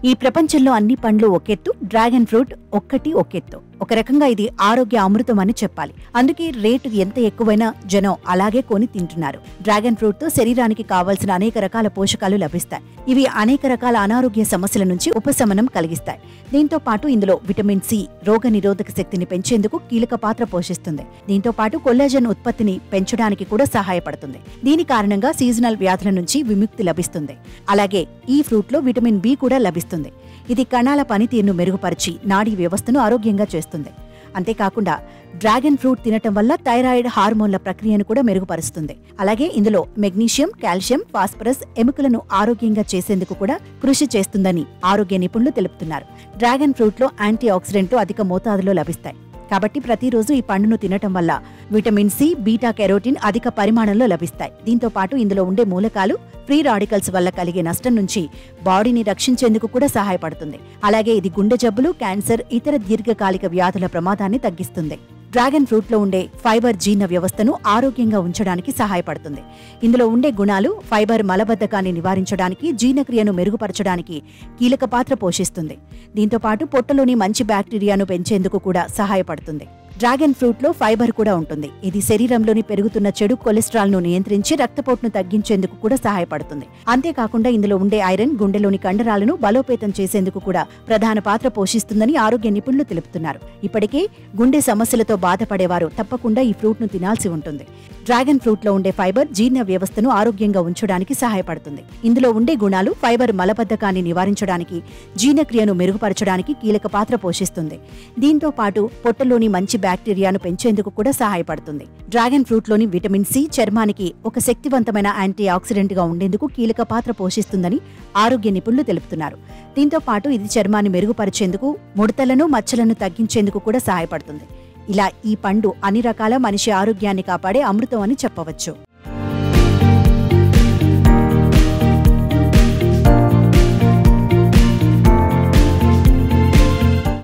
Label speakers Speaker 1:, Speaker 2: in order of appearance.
Speaker 1: ఈ ప్రపంచంలో అన్ని పండ్లు ఒకెత్తు డ్రాగన్ ఫ్రూట్ ఒక్కటి ఒకెత్తు ఒక రకంగా ఇది ఆరోగ్య అమృతం అని చెప్పాలి అందుకే రేటు ఎంత ఎక్కువైనా జనం అలాగే కొని తింటున్నారు డ్రాగన్ ఫ్రూట్ తో శరీరానికి కావాల్సిన అనేక రకాల పోషకాలు లభిస్తాయి ఇవి అనేక రకాల అనారోగ్య సమస్యల నుంచి ఉపశమనం కలిగిస్తాయి దీంతో పాటు ఇందులో విటమిన్ సి రోగ నిరోధక శక్తిని పెంచేందుకు కీలక పాత్ర పోషిస్తుంది దీంతో పాటు కొల్లాజన్ ఉత్పత్తిని పెంచడానికి కూడా సహాయపడుతుంది దీని కారణంగా సీజనల్ వ్యాధుల నుంచి విముక్తి లభిస్తుంది అలాగే ఈ ఫ్రూట్ లో విటమిన్ బి కూడా లభిస్తుంది ఇది కణాల పనితీరును మెరుగుపరిచి నాడీ వ్యవస్థను ఆరోగ్యంగా చేస్తుంది అంతేకాకుండా డ్రాగన్ ఫ్రూట్ తినటం వల్ల థైరాయిడ్ హార్మోన్ల ప్రక్రియను కూడా మెరుగుపరుస్తుంది అలాగే ఇందులో మెగ్నీషియం కాల్షియం ఫాస్ఫరస్ ఎముకలను ఆరోగ్యంగా చేసేందుకు కూడా కృషి చేస్తుందని ఆరోగ్య నిపుణులు తెలుపుతున్నారు డ్రాగన్ ఫ్రూట్ లో యాంటీ ఆక్సిడెంట్లు అధిక మోతాదులో లభిస్తాయి కాబట్టి ప్రతిరోజు ఈ పండును తినటం వల్ల విటమిన్ సి బీటా కెరోటిన్ అధిక పరిమాణంలో లభిస్తాయి దీంతో పాటు ఇందులో ఉండే మూలకాలు ఫ్రీ రాడికల్స్ వల్ల కలిగే నష్టం నుంచి బాడీని రక్షించేందుకు కూడా సహాయపడుతుంది అలాగే ఇది గుండె జబ్బులు క్యాన్సర్ ఇతర దీర్ఘకాలిక వ్యాధుల ప్రమాదాన్ని తగ్గిస్తుంది డ్రాగన్ ఫ్రూట్ లో ఉండే ఫైబర్ జీర్ణ వ్యవస్థను ఆరోగ్యంగా ఉంచడానికి సహాయపడుతుంది ఇందులో ఉండే గుణాలు ఫైబర్ మలబద్ధకాన్ని నివారించడానికి జీర్ణక్రియను మెరుగుపరచడానికి కీలక పాత్ర పోషిస్తుంది దీంతో పాటు పొట్టలోని మంచి బ్యాక్టీరియాను పెంచేందుకు కూడా సహాయపడుతుంది డ్రాగన్ ఫ్రూట్ లో ఫైబర్ కూడా ఉంటుంది ఇది శరీరంలోని పెరుగుతున్న చెడు కొలెస్ట్రాల్ ను నియంత్రించి రక్తపోటును తగ్గించేందుకు కూడా సహాయపడుతుంది అంతేకాకుండా ఇందులో ఉండే ఐరన్ గుండెలోని కండరాలను బలోపేతం చేసేందుకు కూడా ప్రధాన పాత్ర పోషిస్తుందని ఆరోగ్య నిపుణులు తెలుపుతున్నారు ఇప్పటికే గుండె సమస్యలతో బాధపడేవారు తప్పకుండా ఈ ఫ్రూట్ ను తినాల్సి ఉంటుంది డ్రాగన్ ఫ్రూట్ లో ఉండే ఫైబర్ జీర్ణ వ్యవస్థను ఆరోగ్యంగా ఉంచడానికి సహాయపడుతుంది ఇందులో ఉండే గుణాలు ఫైబర్ మలబద్ధకాన్ని నివారించడానికి జీర్ణక్రియను మెరుగుపరచడానికి కీలక పాత్ర పోషిస్తుంది దీంతో పాటు పొట్టలోని మంచి బ్యాక్టీరియాను పెంచేందుకు కూడా సహాయపడుతుంది డ్రాగన్ ఫ్రూట్ లోని విటమిన్ సి చర్మానికి ఒక శక్తివంతమైన యాంటీ ఆక్సిడెంట్ గా ఉండేందుకు కీలక పాత్ర పోషిస్తుందని ఆరోగ్య నిపుణులు తెలుపుతున్నారు దీంతో పాటు ఇది చర్మాన్ని మెరుగుపరిచేందుకు ముడతలను మచ్చలను తగ్గించేందుకు కూడా సహాయపడుతుంది ఇలా ఈ పండు అన్ని రకాల మనిషి ఆరోగ్యాన్ని కాపాడే అమృతం అని చెప్పవచ్చు